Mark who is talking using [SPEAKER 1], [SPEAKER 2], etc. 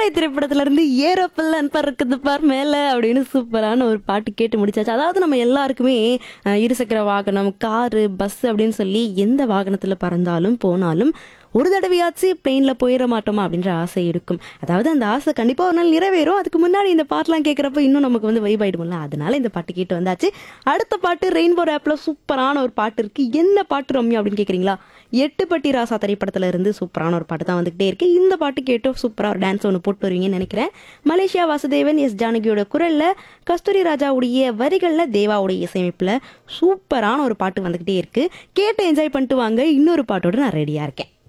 [SPEAKER 1] வாழை திரைப்படத்துல இருந்து ஏரோப்பில் பறக்குது பார் மேல அப்படின்னு சூப்பரான ஒரு பாட்டு கேட்டு முடிச்சாச்சு அதாவது நம்ம எல்லாருக்குமே அஹ், இருசக்கர வாகனம் காரு பஸ் அப்படின்னு சொல்லி எந்த வாகனத்துல பறந்தாலும் போனாலும் ஒரு தடவையாச்சு பிளெயினில் போயிட மாட்டோமா அப்படின்ற ஆசை இருக்கும் அதாவது அந்த ஆசை கண்டிப்பாக ஒரு நாள் நிறைவேறும் அதுக்கு முன்னாடி இந்த பாட்டெலாம் கேட்குறப்ப இன்னும் நமக்கு வந்து வைப் ஆயிடும்ல அதனால இந்த பாட்டு கேட்டு வந்தாச்சு அடுத்த பாட்டு ரெயின்போ ஆப்பில் சூப்பரான ஒரு பாட்டு இருக்கு என்ன பாட்டு ரம்யா அப்படின்னு கேட்குறீங்களா எட்டுப்பட்டி ராசா திரைப்படத்துல இருந்து சூப்பரான ஒரு பாட்டு தான் வந்துகிட்டே இருக்கு இந்த பாட்டு கேட்டு சூப்பராக ஒரு டான்ஸ் ஒன்று போட்டு வருவீங்கன்னு நினைக்கிறேன் மலேசியா வாசுதேவன் எஸ் ஜானகியோட குரல்ல கஸ்தூரி ராஜாவுடைய வரிகள்ல தேவாவுடைய இசையமைப்புல சூப்பரான ஒரு பாட்டு வந்துகிட்டே இருக்கு கேட்டு என்ஜாய் பண்ணிட்டு வாங்க இன்னொரு பாட்டோட நான் ரெடியா இருக்கேன்